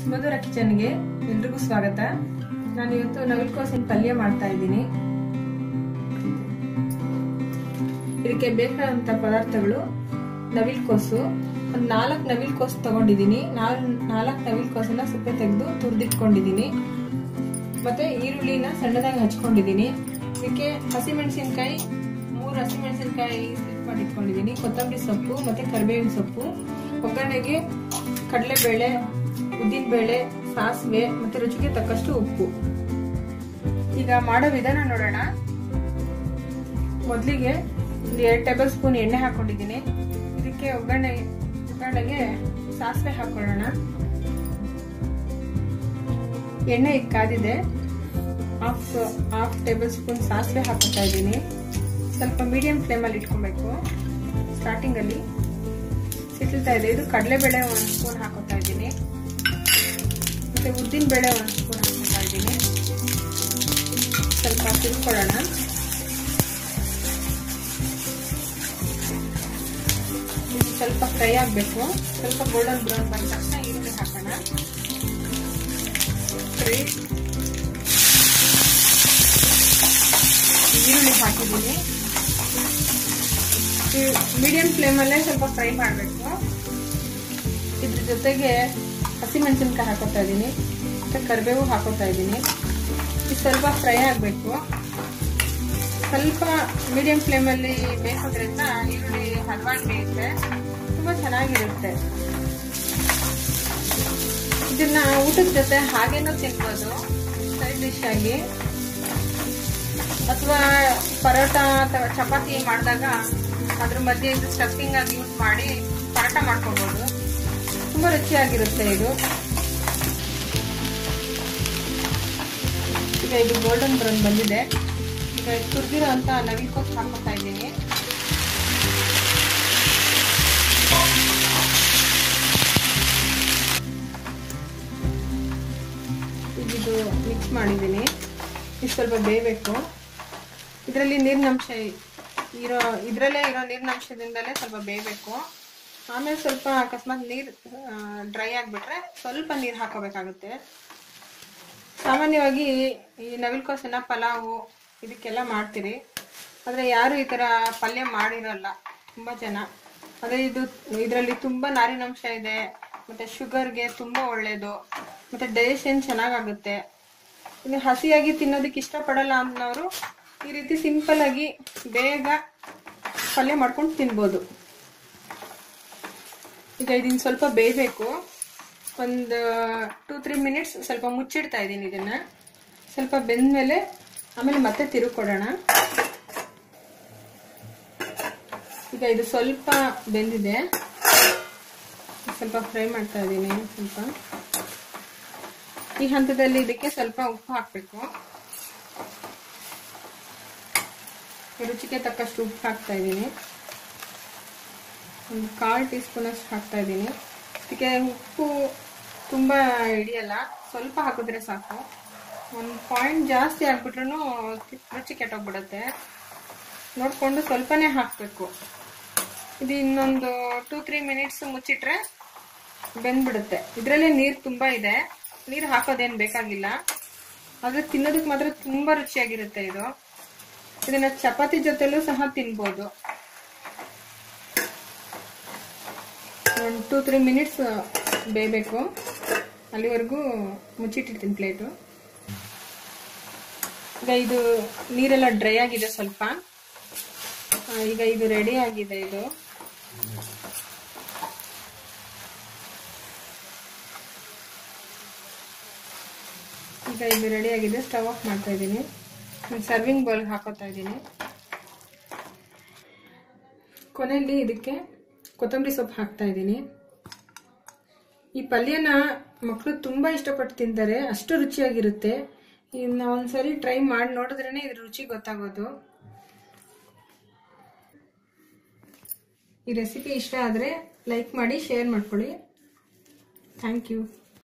ಸುಮಧುರ ಕಿಚನ್ಗೆ ಎಲ್ರಿಗೂ ಸ್ವಾಗತ ನಾನು ಇವತ್ತು ನವಿಲ್ಕೋಸಿನ ಪಲ್ಯ ಮಾಡ್ತಾ ಇದ್ದೀನಿ ಇದಕ್ಕೆ ಬೇಕಾದಂತ ಪದಾರ್ಥಗಳು ನವಿಲ್ಕೋಸು ಒಂದು ನಾಲ್ಕು ನವಿಲ್ಕೋಸು ತಗೊಂಡಿದ್ದೀನಿ ನಾಲ್ ನಾಲ್ಕು ನವಿಲ್ಕೋಸನ್ನ ಸಿಪ್ಪೆ ತೆಗೆದು ತುರಿದಿಟ್ಕೊಂಡಿದ್ದೀನಿ ಮತ್ತೆ ಈರುಳ್ಳಿನ ಸಣ್ಣದಾಗಿ ಹಚ್ಕೊಂಡಿದ್ದೀನಿ ಇದಕ್ಕೆ ಹಸಿಮೆಣಸಿನ್ಕಾಯಿ ಮೂರು ಹಸಿಮೆಣಸಿನ್ಕಾಯಿ ಸ್ಲಿಪ್ ಮಾಡಿ ಇಟ್ಕೊಂಡಿದ್ದೀನಿ ಕೊತ್ತಂಬರಿ ಸೊಪ್ಪು ಮತ್ತೆ ಕರಿಬೇವಿನ ಸೊಪ್ಪು ಒಗ್ಗರಣೆಗೆ ಕಡಲೆಬೇಳೆ ಉದ್ದಿನಬೇಳೆ ಸಾಸಿವೆ ಮತ್ತೆ ರುಚಿಗೆ ತಕ್ಕಷ್ಟು ಉಪ್ಪು ಈಗ ಮಾಡೋ ವಿಧಾನ ನೋಡೋಣ ಮೊದಲಿಗೆ ಒಂದು ಎರಡು ಟೇಬಲ್ ಸ್ಪೂನ್ ಎಣ್ಣೆ ಹಾಕೊಂಡಿದ್ದೀನಿ ಇದಕ್ಕೆ ಒಗ್ಗರಣೆ ಒಗ್ಗರಣೆಗೆ ಸಾಸಿವೆ ಹಾಕೊಳ್ಳೋಣ ಎಣ್ಣೆ ಈಗ ಕಾದಿದೆ ಹಾಫ್ ಹಾಫ್ ಟೇಬಲ್ ಸ್ಪೂನ್ ಸಾಸಿವೆ ಹಾಕೋತಾ ಇದ್ದೀನಿ ಸ್ವಲ್ಪ ಮೀಡಿಯಂ ಫ್ಲೇಮಲ್ಲಿ ಇಟ್ಕೊಬೇಕು ಸ್ಟಾರ್ಟಿಂಗಲ್ಲಿ ಸಿಟ್ಲ್ತಾ ಇದೆ ಇದು ಕಡಲೆಬೇಳೆ ಒಂದು ಸ್ಪೂನ್ ಹಾಕೋತಾ ಇದ್ದೀನಿ ಮತ್ತೆ ಉದ್ದಿನ ಬೇಳೆ ಒಂದು ಸ್ಪೂನ್ ಹಾಕೋತಾ ಇದ್ದೀನಿ ಸ್ವಲ್ಪ ತಿಳ್ಕೊಳ್ಳೋಣ ಇದು ಸ್ವಲ್ಪ ಫ್ರೈ ಆಗಬೇಕು ಸ್ವಲ್ಪ ಗೋಲ್ಡನ್ ಬ್ರೌನ್ ಬಂದ ತಕ್ಷಣ ಈರುಳ್ಳಿ ಹಾಕೋಣ ಫ್ರೈ ಈರುಳ್ಳಿ ಹಾಕಿದ್ದೀನಿ ಮೀಡಿಯಂ ಫ್ಲೇಮಲ್ಲೇ ಸ್ವಲ್ಪ ಫ್ರೈ ಮಾಡಬೇಕು ಇದ್ರ ಜೊತೆಗೆ ಹಸಿಮೆಣಸಿನ್ಕಾಯಿ ಹಾಕೋತಾ ಇದ್ದೀನಿ ಮತ್ತೆ ಕರಿಬೇವು ಹಾಕೋತಾ ಇದ್ದೀನಿ ಇದು ಸ್ವಲ್ಪ ಫ್ರೈ ಆಗಬೇಕು ಸ್ವಲ್ಪ ಮೀಡಿಯಂ ಫ್ಲೇಮಲ್ಲಿ ಬೇಯಿಸೋದ್ರಿಂದ ಈರುಳ್ಳಿ ಹದವಾಗಿ ಬೇಯುತ್ತೆ ತುಂಬ ಚೆನ್ನಾಗಿರುತ್ತೆ ಇದನ್ನ ಊಟದ ಜೊತೆ ಹಾಗೇನೂ ತಿನ್ಬೋದು ಸೈಡ್ ಡಿಶ್ ಆಗಿ ಅಥವಾ ಪರೋಟ ಅಥವಾ ಚಪಾತಿ ಮಾಡಿದಾಗ ಅದ್ರ ಮಧ್ಯೆ ಇದು ಸ್ಟಫಿಂಗ್ ಆಗಿ ಯೂಸ್ ಮಾಡಿ ಪರೋಟ ಮಾಡ್ಕೋಬಹುದು ತುಂಬಾ ರುಚಿಯಾಗಿರುತ್ತೆ ಇದು ಈಗ ಇದು ಗೋಲ್ಡನ್ ಬ್ರೌನ್ ಬಂದಿದೆ ಈಗ ತುರ್ದಿರೋ ಅಂತ ನವಿಲ್ಕೋಸ್ ಹಾಕೋತಾ ಇದ್ದೀನಿ ಇದು ಮಿಕ್ಸ್ ಮಾಡಿದ್ದೀನಿ ಇದು ಸ್ವಲ್ಪ ಬೇಯಬೇಕು ಇದರಲ್ಲಿ ನೀರಿನಂಶ ಇರೋ ಇದರಲ್ಲೇ ಇರೋ ನೀರಿನಂಶದಿಂದಲೇ ಸ್ವಲ್ಪ ಬೇಯಬೇಕು ಆಮೇಲೆ ಸ್ವಲ್ಪ ಅಕಸ್ಮಾತ್ ನೀರು ಡ್ರೈ ಆಗಿಬಿಟ್ರೆ ಸ್ವಲ್ಪ ನೀರು ಹಾಕೋಬೇಕಾಗುತ್ತೆ ಸಾಮಾನ್ಯವಾಗಿ ಈ ನವಿಲ್ಕೋಸನ್ನ ಪಲಾವು ಇದಕ್ಕೆಲ್ಲ ಮಾಡ್ತೀರಿ ಆದರೆ ಯಾರು ಈ ಥರ ಪಲ್ಯ ಮಾಡಿರಲ್ಲ ತುಂಬ ಜನ ಆದರೆ ಇದು ಇದರಲ್ಲಿ ತುಂಬ ನಾರಿನಂಶ ಇದೆ ಮತ್ತು ಶುಗರ್ಗೆ ತುಂಬ ಒಳ್ಳೆಯದು ಮತ್ತು ಡೈಜೆಷನ್ ಚೆನ್ನಾಗಾಗುತ್ತೆ ಇನ್ನು ಹಸಿಯಾಗಿ ತಿನ್ನೋದಕ್ಕೆ ಇಷ್ಟಪಡಲ್ಲ ಅನ್ನೋರು ಈ ರೀತಿ ಸಿಂಪಲ್ ಆಗಿ ಬೇಗ ಪಲ್ಯ ಮಾಡ್ಕೊಂಡು ತಿನ್ಬೋದು ಈಗ ಇದನ್ನ ಸ್ವಲ್ಪ ಬೇಯಬೇಕು ಒಂದು ಟೂ ತ್ರೀ ಮಿನಿಟ್ಸ್ ಸ್ವಲ್ಪ ಮುಚ್ಚಿಡ್ತಾ ಇದ್ದೀನಿ ಇದನ್ನ ಸ್ವಲ್ಪ ಬೆಂದ್ಮೇಲೆ ಆಮೇಲೆ ಮತ್ತೆ ತಿರುಕೊಡೋಣ ಈಗ ಇದು ಸ್ವಲ್ಪ ಬೆಂದಿದೆ ಸ್ವಲ್ಪ ಫ್ರೈ ಮಾಡ್ತಾ ಇದ್ದೀನಿ ಸ್ವಲ್ಪ ಈ ಹಂತದಲ್ಲಿ ಇದಕ್ಕೆ ಸ್ವಲ್ಪ ಉಪ್ಪು ಹಾಕಬೇಕು ರುಚಿಗೆ ತಕ್ಕಷ್ಟು ಉಪ್ಪು ಹಾಕ್ತಾ ಇದ್ದೀನಿ ಒಂದು ಕಾಲು ಟೀ ಸ್ಪೂನ್ ಅಷ್ಟು ಹಾಕ್ತಾ ಇದ್ದೀನಿ ಇದಕ್ಕೆ ಉಪ್ಪು ತುಂಬ ಹಿಡಿಯಲ್ಲ ಸ್ವಲ್ಪ ಹಾಕಿದ್ರೆ ಸಾಕು ಒಂದು ಪಾಯಿಂಟ್ ಜಾಸ್ತಿ ಹಾಕ್ಬಿಟ್ರು ರುಚಿ ಕೆಟ್ಟೋಗ್ಬಿಡುತ್ತೆ ನೋಡಿಕೊಂಡು ಸ್ವಲ್ಪನೇ ಹಾಕಬೇಕು ಇದು ಇನ್ನೊಂದು ಟೂ ತ್ರೀ ಮಿನಿಟ್ಸ್ ಮುಚ್ಚಿಟ್ರೆ ಬೆಂದ್ಬಿಡುತ್ತೆ ಇದರಲ್ಲೇ ನೀರು ತುಂಬ ಇದೆ ನೀರು ಹಾಕೋದೇನು ಬೇಕಾಗಿಲ್ಲ ಆದರೆ ತಿನ್ನೋದಕ್ಕೆ ಮಾತ್ರ ತುಂಬ ರುಚಿಯಾಗಿರುತ್ತೆ ಇದು ಇದನ್ನ ಚಪಾತಿ ಜೊತೆಲೂ ಸಹ ತಿನ್ಬೋದು ಒಂದು ಟೂ ತ್ರೀ ಮಿನಿಟ್ಸ್ ಬೇಯಬೇಕು ಅಲ್ಲಿವರೆಗೂ ಮುಚ್ಚಿಟ್ಟಿರ್ತೀನಿ ಪ್ಲೇಟು ಈಗ ಇದು ನೀರೆಲ್ಲ ಡ್ರೈ ಆಗಿದೆ ಸ್ವಲ್ಪ ಈಗ ಇದು ರೆಡಿ ಆಗಿದೆ ಇದು ಈಗ ಇದು ರೆಡಿ ಆಗಿದೆ ಸ್ಟವ್ ಆಫ್ ಮಾಡ್ತಾ ಇದ್ದೀನಿ ಸರ್ವಿಂಗ್ ಬೌಲ್ಗೆ ಹಾಕೋತಾ ಇದ್ದೀನಿ ಕೊನೆಯಲ್ಲಿ ಇದಕ್ಕೆ ಕೊತ್ತಂಬರಿ ಸೊಪ್ಪು ಹಾಕ್ತಾ ಇದ್ದೀನಿ ಈ ಪಲ್ಯನ ಮಕ್ಕಳು ತುಂಬ ಇಷ್ಟಪಟ್ಟು ತಿಂತಾರೆ ಅಷ್ಟು ರುಚಿಯಾಗಿರುತ್ತೆ ಇನ್ನು ಒಂದ್ಸರಿ ಟ್ರೈ ಮಾಡಿ ನೋಡಿದ್ರೇ ಇದ್ರ ರುಚಿ ಗೊತ್ತಾಗೋದು ಈ ರೆಸಿಪಿ ಇಷ್ಟ ಆದರೆ ಲೈಕ್ ಮಾಡಿ ಶೇರ್ ಮಾಡ್ಕೊಳ್ಳಿ ಥ್ಯಾಂಕ್ ಯು